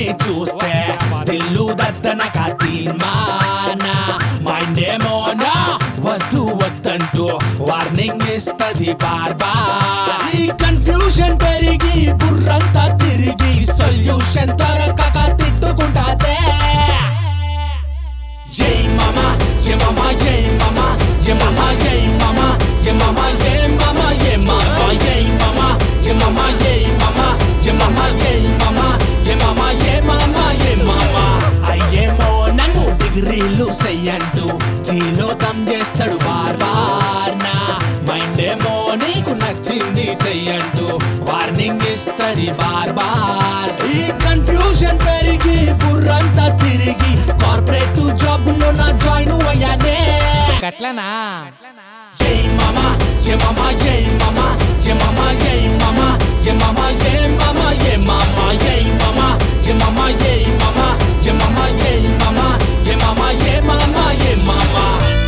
ని చూస్తే దిల్లు దద్దనక తీర్మాన మైండ్ ఏమోనా వద్దు వద్దంటూ వార్నింగ్ ఇస్తది బార్ బార్ ఈ కన్ఫ్యూజన్ పెరిగి బుర్రంతా తిరిగి సొల్యూషన్ దొరకక తిట్టుకుంటాదే జై మామా జై మామా జై మామా జై మామా జై మామా జై మామా జై మామా జై మామా జై మామా జై మామా జై మామా జై మామా జై మామా జై మామా జై మామా జై మామా అయ్యేమో నన్ను డిగ్రీలు చెయ్యంటూ జీలో దమ్ చేస్తాడు బార్ బార్ నా మైండ్ ఏమో నీకు నచ్చింది చెయ్యంటూ వార్నింగ్ ఇస్తది బార్ బార్ ఈ కన్ఫ్యూజన్ పెరిగి బుర్రంతా తిరిగి కార్పొరేట్ జాబ్ లో నా జాయిన్ అయ్యానే గట్లనా జై మామా జై మామా జై మామా జై మామా జై మామా జై మామా జై మామా జై మామా జై మామా జై మామా జై మామా జై మామా జై మామా జై మామా జై మామా జై మామా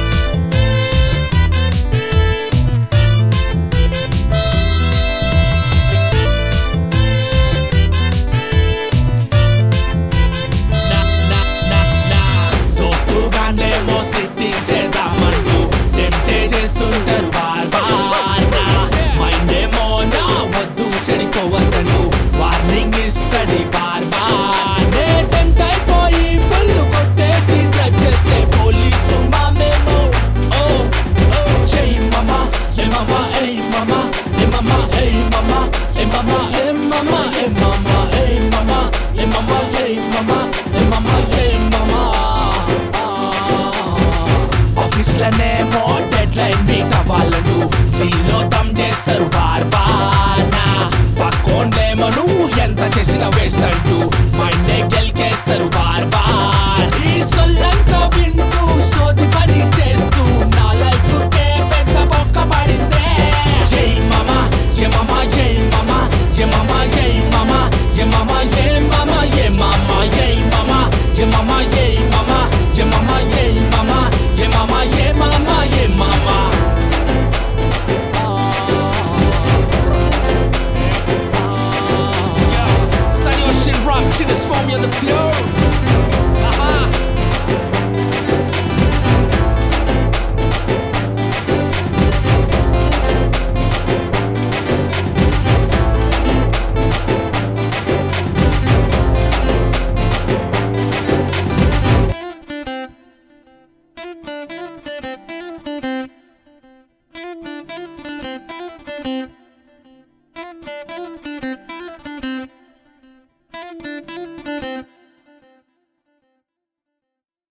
నా నా నా నా దోస్తుగానేమో సిట్టింగ్ చేద్దామంటూ టెంప్టే చేస్తుంటారు బార్ బార్ నా మైండ్ ఏమో నా వద్దు చెడిపోవద్దంటూ వార్నింగ్ ఇస్తది బార్ బార్ నే టెంప్ట్ అయిపోయి ఫుల్ కొట్టేసి డ్రగ్ చేస్తే పోలీసు మామేమో ఓ ఓ జై మామా ఏ మామా ఏ మామా ఏ మామా ఏ మామా ఏ మామా ఏ మామా ఏ మామా ఏ మామా ఏ మామా ఏ మామా ఏ మామా ఏ మామా ఆఫీస్ లోనేమో డెడ్ లైన్ మీట్ అవ్వాలను జీలో దమ్ చేస్తారు బార్ బార్ నా పక్కోండేమో నువ్వు ఎంత చేసిన వేస్ట్ అంటూ మైండే గెలికేస్తారు బార్ బార్ ఈ సొల్లంతా వింటూ సోది పని చేస్తూ నా లైఫ్ కే పెద్ద బొక్క పడిందే జై మామా జై మామా జై మామా జై మామా జై మామా జై మామా జై మామా జై మామా జై మామా జై మామా జై మామా జై మామా జై మామా జై మామా జై మామా జై మామా Sunny Ocean Rock, chill this for me on the floor.